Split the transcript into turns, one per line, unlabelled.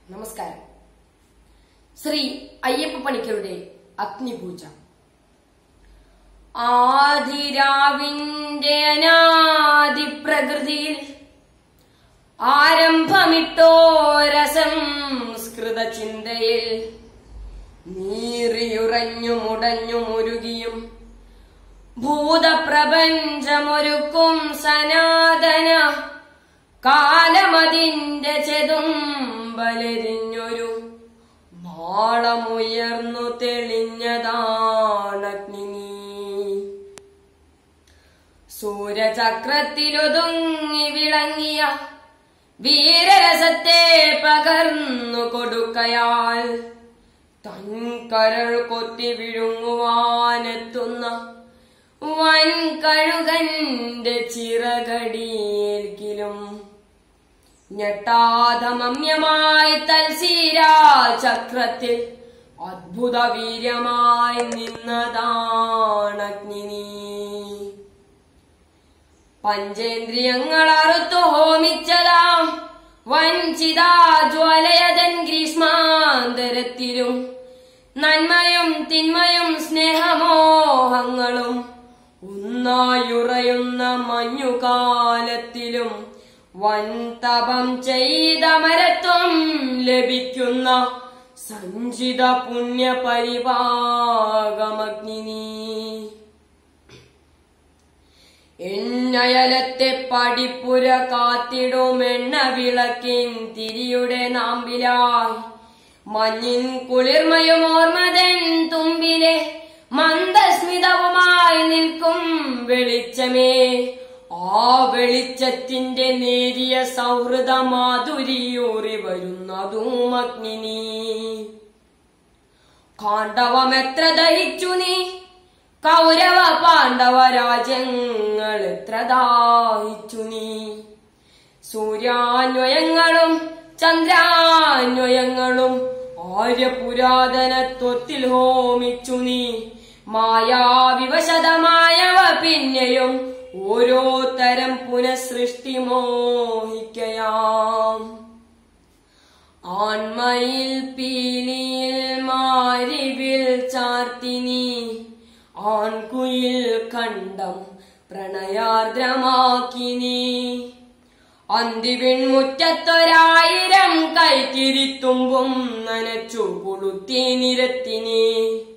നമസ്കാരം ശ്രീ അയ്യപ്പ പണിക്കരുടെ അഗ്നിപൂജ ആദിരാവിന്റെ അനാദി പ്രകൃതിയിൽ ആരംഭമിട്ടോരസംസ്കൃത ചിന്തയിൽ നീറിയുറഞ്ഞു മുടഞ്ഞു മുരുകിയും ഭൂതപ്രപഞ്ചമൊരുക്കും സനാതന കാലമതിന്റെ ചെതുമ്പലെരിഞ്ഞൊരു നാളമുയർന്നു തെളിഞ്ഞതാണഗ്നി സൂര്യചക്രത്തിലൊതുങ്ങി വിളങ്ങിയ വീരരസത്തെ പകർന്നു കൊടുക്കയാൽ തൻ കരൾ കൊത്തി വിഴുങ്ങുവാനെത്തുന്ന വൻ കഴുകന്റെ ചിറകടിയേൽക്കിലും ഞെട്ടാധമമ്യമായി തൽസീരാചക്രത്തിൽ അദ്ഭുത വീര്യമായി നിന്നതാണഗ്നി പഞ്ചേന്ദ്രിയങ്ങൾ അറുത്തു ഹോമിച്ചതാം വഞ്ചിതാജ്വലയതൻ ഗ്രീഷ്മാന്തരത്തിലും നന്മയും തിന്മയും സ്നേഹമോഹങ്ങളും ഒന്നായുറയുന്ന മഞ്ഞുകാലത്തിലും വൻ തപം ചെയ്ത മരത്വം ലഭിക്കുന്ന സഞ്ചിത പുണ്യ പരിഭാഗമഗ്നി എണ്ണയലത്തെ പടിപ്പുര കാത്തിടുമെണ്ണ വിളക്കിൻ തിരിയുടെ നാമ്പിലായി മഞ്ഞിൻ കുളിർമയും ഓർമ്മതൻ തുമ്പിലെ മന്ദസ്മിതവുമായി നിൽക്കും വെളിച്ചമേ ആ വെളിച്ചത്തിന്റെ നേരിയ സൗഹൃദ മാധുരിയൂറി വരുന്നതും അഗ്നി കാണ്ഡവമെത്ര ദഹിച്ചു നീ കൗരവ പാണ്ഡവ രാജ്യങ്ങൾ എത്ര ദാഹിച്ചു നീ സൂര്യാന്വയങ്ങളും ചന്ദ്രാന്വയങ്ങളും ആര്യപുരാതനത്വത്തിൽ ഹോമിച്ചു നീ മായാവിവശതമായവ പിന്നെയും ഓരോ തരം പുനഃസൃഷ്ടി മോഹിക്കയാം ആൺമയിൽ പീലിയിൽ മാരിവിൽ ചാർത്തിനി ആൺകുയിൽ കണ്ടം പ്രണയാർദ്രമാക്കിനി അന്തിവിൺമുറ്റത്തൊരായിരം കൈത്തിരിത്തുമ്പും നനച്ചു കൊളുത്തി നിരത്തിനി